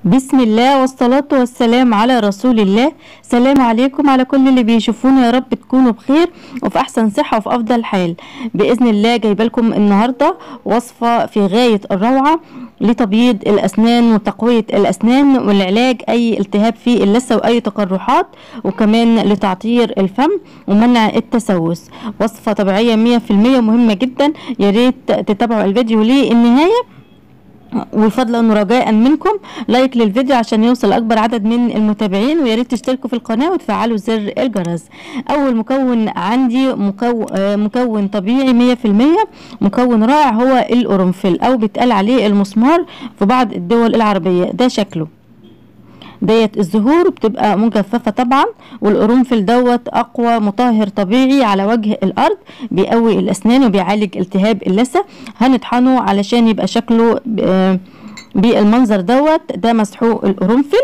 بسم الله والصلاة والسلام على رسول الله سلام عليكم على كل اللي بيشوفونا يا رب تكونوا بخير وفي أحسن صحة وفي أفضل حال بإذن الله جايبه لكم النهاردة وصفة في غاية الروعة لتبييض الأسنان وتقوية الأسنان والعلاج أي التهاب في اللثة وأي تقرحات وكمان لتعطير الفم ومنع التسوس وصفة طبيعية مية في المية مهمة جدا يا ريت تتابعوا الفيديو للنهاية وفضلا ورجاء منكم لايك للفيديو عشان يوصل اكبر عدد من المتابعين ويا ريت تشتركوا في القناه وتفعلوا زر الجرس اول مكون عندي مكون, مكون طبيعي 100% مكون رائع هو القرنفل او بيتقال عليه المسمار في بعض الدول العربيه ده شكله ديت الزهور بتبقى مجففه طبعا والقرنفل دوت اقوى مطهر طبيعي على وجه الارض بيقوي الاسنان وبيعالج التهاب اللثه هنطحنه علشان يبقى شكله بالمنظر دوت ده مسحوق القرنفل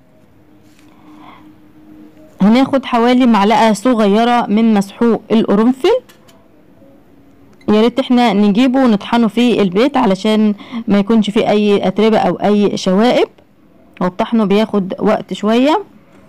هناخد حوالي معلقه صغيره من مسحوق القرنفل يا ريت احنا نجيبه ونطحنه في البيت علشان ما يكونش فيه اي اتربه او اي شوائب والطحن بياخد وقت شوية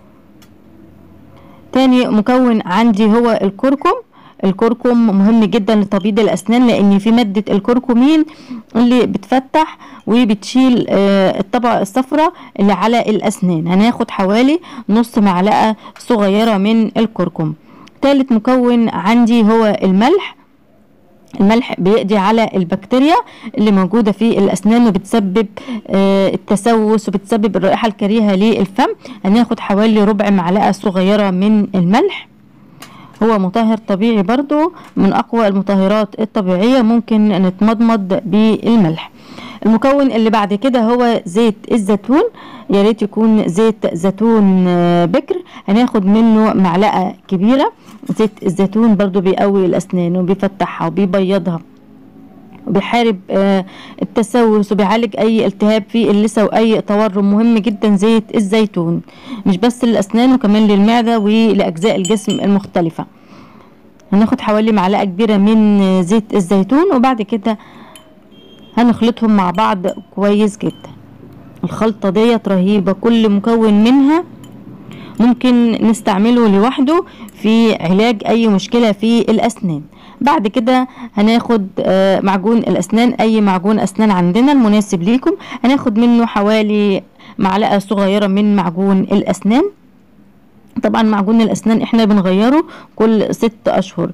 تاني مكون عندي هو الكركم الكركم مهم جدا لتبييض الاسنان لان في ماده الكركمين اللي بتفتح وبتشيل الطبقه الصفراء اللي على الاسنان هناخد حوالي نص معلقه صغيره من الكركم تالت مكون عندي هو الملح الملح بيقضي على البكتيريا اللي موجودة في الأسنان وبتسبب التسوس وبتسبب الرائحة الكريهة للفم هناخد حوالي ربع معلقة صغيرة من الملح هو مطهر طبيعي برضو من أقوى المطهرات الطبيعية ممكن نتمضمض بالملح المكون اللي بعد كده هو زيت الزيتون يا ريت يكون زيت زيتون بكر هناخد منه معلقه كبيره زيت الزيتون برضو بيقوي الاسنان وبيفتحها وبيبيضها وبيحارب التسوس وبيعالج اي التهاب في اللثه واي تورم مهم جدا زيت الزيتون مش بس للاسنان وكمان للمعده ولاجزاء الجسم المختلفه هناخد حوالي معلقه كبيره من زيت الزيتون وبعد كده هنخلطهم مع بعض كويس جدا الخلطة ديت رهيبة كل مكون منها ممكن نستعمله لوحده في علاج اي مشكلة في الاسنان بعد كده هناخد معجون الاسنان اي معجون اسنان عندنا المناسب ليكم هناخد منه حوالي معلقة صغيرة من معجون الاسنان طبعا معجون الاسنان احنا بنغيره كل ست اشهر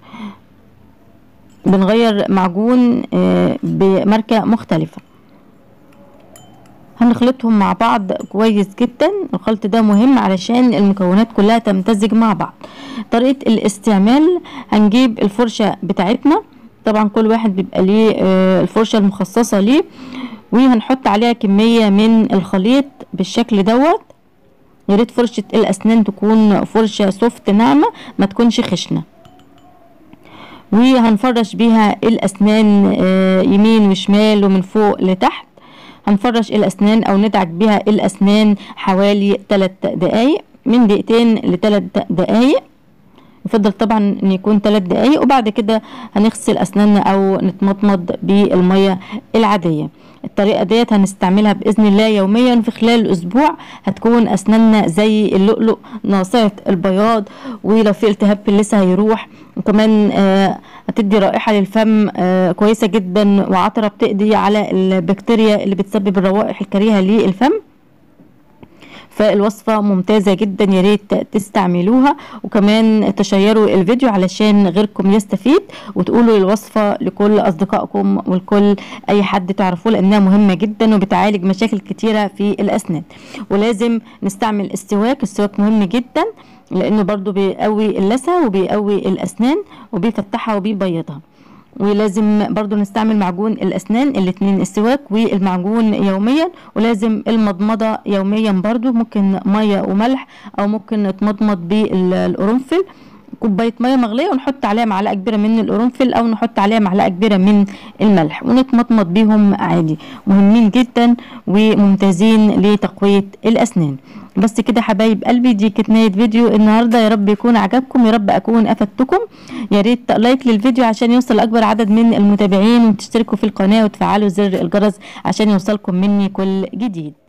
بنغير معجون بماركة مختلفة هنخلطهم مع بعض كويس جدا الخلط ده مهم علشان المكونات كلها تمتزج مع بعض طريقة الاستعمال هنجيب الفرشة بتاعتنا طبعا كل واحد بيبقى ليه الفرشة المخصصة ليه وهنحط عليها كمية من الخليط بالشكل دوت يا ريت فرشة الأسنان تكون فرشة سوفت ناعمة ما تكونش خشنة وهنفرش بيها الأسنان يمين وشمال ومن فوق لتحت هنفرش الأسنان أو ندعك بيها الأسنان حوالي 3 دقايق من دقيقتين لثلاث دقايق يفضل طبعا ان يكون 3 دقايق وبعد كده هنغسل اسناننا او نتمضمض بالميه العاديه الطريقه ديت هنستعملها باذن الله يوميا في خلال اسبوع هتكون اسناننا زي اللؤلؤ ناصعه البياض ولو في التهاب في اللثه هيروح وكمان آه هتدي رائحه للفم آه كويسه جدا وعطره بتقضي على البكتيريا اللي بتسبب الروائح الكريهه للفم فالوصفه ممتازه جدا يا ريت تستعملوها وكمان تشيروا الفيديو علشان غيركم يستفيد وتقولوا الوصفه لكل اصدقائكم ولكل اي حد تعرفوه لانها مهمه جدا وبتعالج مشاكل كتيره في الاسنان ولازم نستعمل السواك السواك مهم جدا لانه برضو بيقوي اللثه وبيقوي الاسنان وبيفتحها وبيبيضها ولازم برضو نستعمل معجون الاسنان الاتنين السواك والمعجون يوميا ولازم المضمضة يوميا برضو ممكن مية وملح او ممكن نتمضمض بالقرنفل كوبايه ميه مغليه ونحط عليها معلقه كبيره من القرنفل او نحط عليها معلقه كبيره من الملح ونتمضمض بيهم عادي مهمين جدا وممتازين لتقويه الاسنان بس كده حبايب قلبي دي كانت نهايه فيديو النهارده يا رب يكون عجبكم يا رب اكون افدتكم يا ريت لايك للفيديو عشان يوصل اكبر عدد من المتابعين وتشتركوا في القناه وتفعلوا زر الجرس عشان يوصلكم مني كل جديد